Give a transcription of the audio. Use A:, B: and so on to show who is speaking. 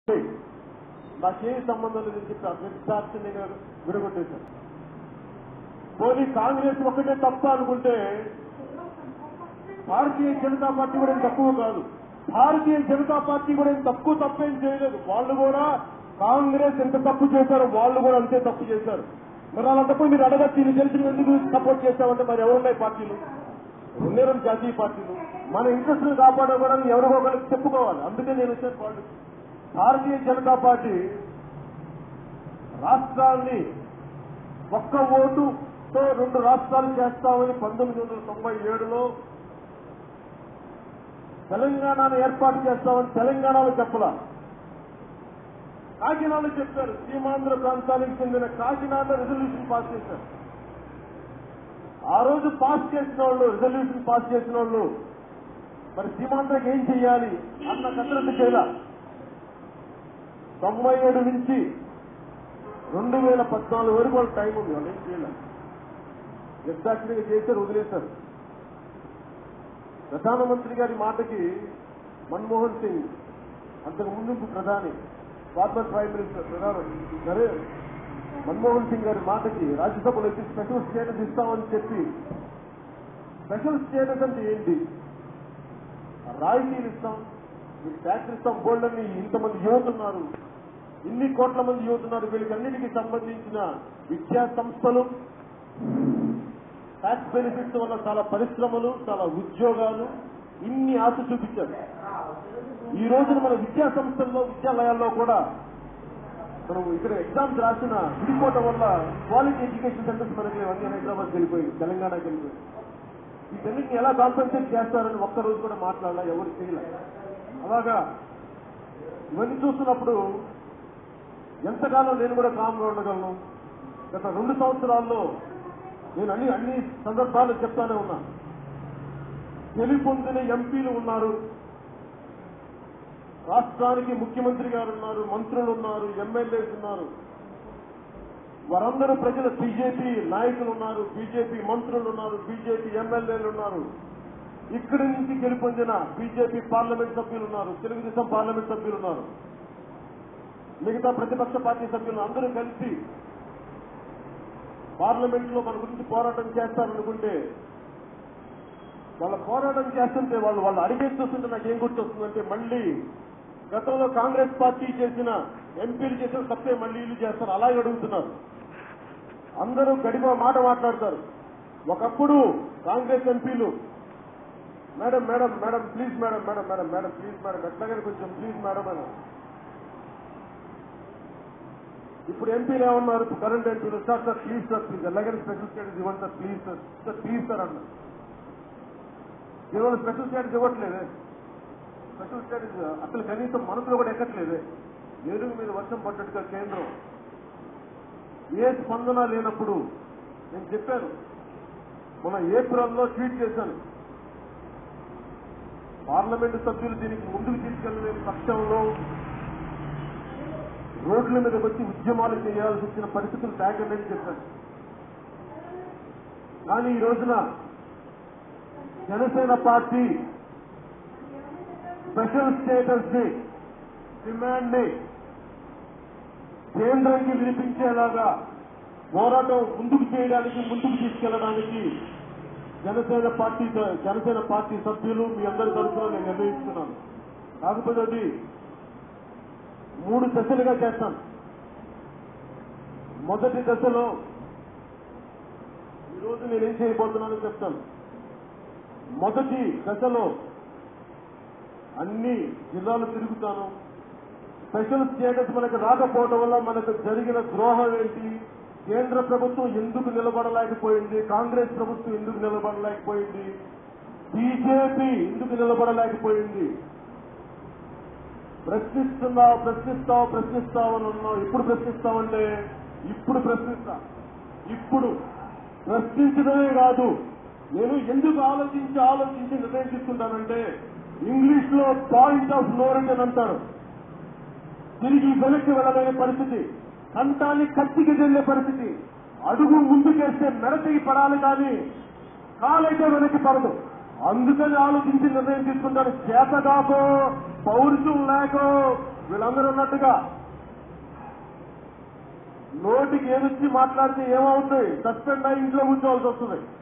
A: నాకేం సంబంధం లేదని చెప్పి ఆ ప్రతిసాక్షి నేను విడగొట్టేశాను పోనీ కాంగ్రెస్ ఒకటే తప్ప అనుకుంటే భారతీయ జనతా పార్టీ కూడా ఏం తక్కువ కాదు భారతీయ జనతా పార్టీ కూడా ఏం తక్కువ తప్పేం చేయలేదు వాళ్ళు కూడా కాంగ్రెస్ ఎంత తప్పు చేశారో వాళ్ళు కూడా అంతే తప్పు చేశారు మరి అలాంటప్పుడు మీరు అడగచ్చు ఇది తెలిసిన ఎందుకు సపోర్ట్ చేస్తామంటే మరి ఎవరున్నాయి పార్టీలు రెండే రెండు జాతీయ పార్టీలు మన ఇంట్రెస్ట్ కాపాడుకోవడానికి ఎవరికో ఒకరికి చెప్పుకోవాలి అందుకే నేను వచ్చాను పార్టీ భారతీయ జనతా పార్టీ రాష్ట్రాన్ని ఒక్క ఓటుతో రెండు రాష్ట్రాలు చేస్తామని పంతొమ్మిది వందల తొంభై ఏడులో తెలంగాణను ఏర్పాటు చేస్తామని తెలంగాణలో చెప్పలా కాకినాడలో చెప్పారు సీమాంధ్ర ప్రాంతానికి చెందిన కాకినాడలో రిజల్యూషన్ పాస్ చేశారు ఆ రోజు పాస్ చేసిన వాళ్ళు రిజల్యూషన్ పాస్ చేసిన వాళ్ళు మరి సీమాంధ్రకి ఏం చెయ్యాలి అన్న కసరత్తు చేయాల తొంభై ఏడు నుంచి రెండు వేల పద్నాలుగు వరకు వాళ్ళ టైం ఉంది వాళ్ళు ఏం చేయాలి నిర్దాక్షిణ్యంగా చేశారు వదిలేశారు ప్రధానమంత్రి గారి మాటకి మన్మోహన్ సింగ్ అంతకు ముందు ప్రధాని ఫార్మర్ ప్రైమ్ మినిస్టర్ ప్రధాని సరే మన్మోహన్ సింగ్ గారి మాటకి రాజ్యసభలో వచ్చి స్పెషల్ స్టేటస్ ఇస్తామని చెప్పి స్పెషల్ స్టేటస్ అంటే ఏంటి రాయితీలు ఇస్తాం మీకు ట్యాక్స్ ఇస్తాం గోల్డ్ అని ఇంతమంది యువత ఉన్నారు ఇన్ని కోట్ల మంది యువత ఉన్నారు వీళ్ళకన్నిటికీ సంబంధించిన విద్యా సంస్థలు ట్యాక్స్ బెనిఫిట్స్ వల్ల చాలా పరిశ్రమలు చాలా ఉద్యోగాలు ఇన్ని ఆశ చూపించారు ఈ రోజున మన విద్యా సంస్థల్లో విద్యాలయాల్లో కూడా మనం ఇక్కడ ఎగ్జామ్స్ రాసిన విడిపోవటం వల్ల క్వాలిటీ ఎడ్యుకేషన్ సెంటర్స్ మనకి అన్ని హైదరాబాద్ వెళ్ళిపోయింది తెలంగాణకి వెళ్ళిపోయింది వీటన్నిటిని ఎలా కాన్సన్ట్రేట్ చేస్తారని ఒక్క రోజు కూడా మాట్లాడాల ఎవరు చేయలే అలాగా ఇవన్నీ చూస్తున్నప్పుడు ఎంతకాలం నేను కూడా కామ్గా ఉండగలను గత రెండు సంవత్సరాల్లో నేను అన్ని అన్ని సందర్భాలు చెప్తానే ఉన్నా గెలుపొందిన ఎంపీలు ఉన్నారు రాష్ట్రానికి ముఖ్యమంత్రి గారు ఉన్నారు మంత్రులు ఉన్నారు ఎమ్మెల్యేస్ ఉన్నారు వారందరూ ప్రజల బీజేపీ నాయకులు ఉన్నారు బీజేపీ మంత్రులు ఉన్నారు బీజేపీ ఎమ్మెల్యేలు ఉన్నారు ఇక్కడి నుంచి గెలుపొందిన బీజేపీ పార్లమెంట్ సభ్యులు ఉన్నారు తెలుగుదేశం పార్లమెంట్ సభ్యులు ఉన్నారు మిగతా ప్రతిపక్ష పార్టీ సభ్యులు అందరూ కలిసి పార్లమెంట్ లో మన గురించి పోరాటం చేస్తారనుకుంటే వాళ్ళ పోరాటం చేస్తుంటే వాళ్ళు వాళ్ళు అడిగేసి చూస్తుంటే నాకు ఏం గుర్తొస్తుందంటే మళ్ళీ గతంలో కాంగ్రెస్ పార్టీ చేసిన ఎంపీలు చేసిన తప్పే మళ్ళీ ఇల్లు చేస్తారు అలాగే అడుగుతున్నారు అందరూ గడిమ మాట మాట్లాడతారు ఒకప్పుడు కాంగ్రెస్ ఎంపీలు madam madam madam please madam madam madam madam please madam ఎట్లాగైనా కొంచెం ప్లీజ్ మేడం అని ఇప్పుడు ఎంపీలు ఏమన్నారు కరెంట్ ఎంపీలు sir sir please sir please ఎలాగైనా స్పెషల్ స్టేటస్ ఇవ్వండి sir please sir sir please sir అన్నారు ఇవాళ స్పెషల్ స్టేటస్ ఇవ్వట్లేదే స్పెషల్ స్టేటస్ అసలు కనీసం మనసులో కూడా ఎక్కట్లేదే ఏనుగు మీద వర్షం పడ్డట్టుగా కేంద్రం ఏ స్పందన లేనప్పుడు నేను చెప్పాను మన ఏప్రిల్లో ట్వీట్ చేశాను పార్లమెంటు సభ్యులు దీనికి ముందుకు తీసుకెళ్లలేని పక్షంలో రోడ్ల మీద వచ్చి ఉద్యమాలు చేయాల్సి వచ్చిన పరిస్థితులు తేగండి చెప్పాను కానీ ఈ రోజున జనసేన పార్టీ స్పెషల్ స్టేటస్ ని డిమాండ్ ని కేంద్రానికి వినిపించేలాగా పోరాటం ముందుకు చేయడానికి ముందుకు తీసుకెళ్లడానికి జనసేన పార్టీ జనసేన పార్టీ సభ్యులు మీ అందరి తరఫున నేను నిర్ణయిస్తున్నాను కాకపోతే అది మూడు దశలుగా చేస్తాను మొదటి దశలో ఈరోజు నేనేం చేయబోతున్నానో చెప్తాను మొదటి దశలో అన్ని జిల్లాలు తిరుగుతాను స్పెషల్ స్టేటస్ మనకు రాకపోవడం వల్ల మనకు జరిగిన ద్రోహం ఏంటి కేంద్ర ప్రభుత్వం ఎందుకు నిలబడలేకపోయింది కాంగ్రెస్ ప్రభుత్వం ఎందుకు నిలబడలేకపోయింది బీజేపీ ఎందుకు నిలబడలేకపోయింది ప్రశ్నిస్తున్నావు ప్రశ్నిస్తావు ప్రశ్నిస్తావు అని ఉన్నావు ఇప్పుడు ప్రశ్నిస్తావంటే ఇప్పుడు ప్రశ్నిస్తా ఇప్పుడు ప్రశ్నించడమే కాదు నేను ఎందుకు ఆలోచించి ఆలోచించి నిర్ణయం తీసుకుంటానంటే ఇంగ్లీష్ లో పాయింట్ ఆఫ్ నో రిటర్న్ అంటారు తిరిగి వెనక్కి వెళ్ళలేని పరిస్థితి కంఠాన్ని కత్తికి చెల్లే పరిస్థితి అడుగు ముందుకేస్తే మెడతికి పడాలి కానీ కాలైతే వెనక్కి పడదు అందుకని ఆలోచించి నిర్ణయం తీసుకుంటాను చేత కాకో పౌరుషం లేక వీళ్ళందరూ ఉన్నట్టుగా నోటికి ఏదొచ్చి మాట్లాడితే ఏమవుతుంది సస్పెండ్ అయి ఇంట్లో కూర్చోవాల్సి వస్తుంది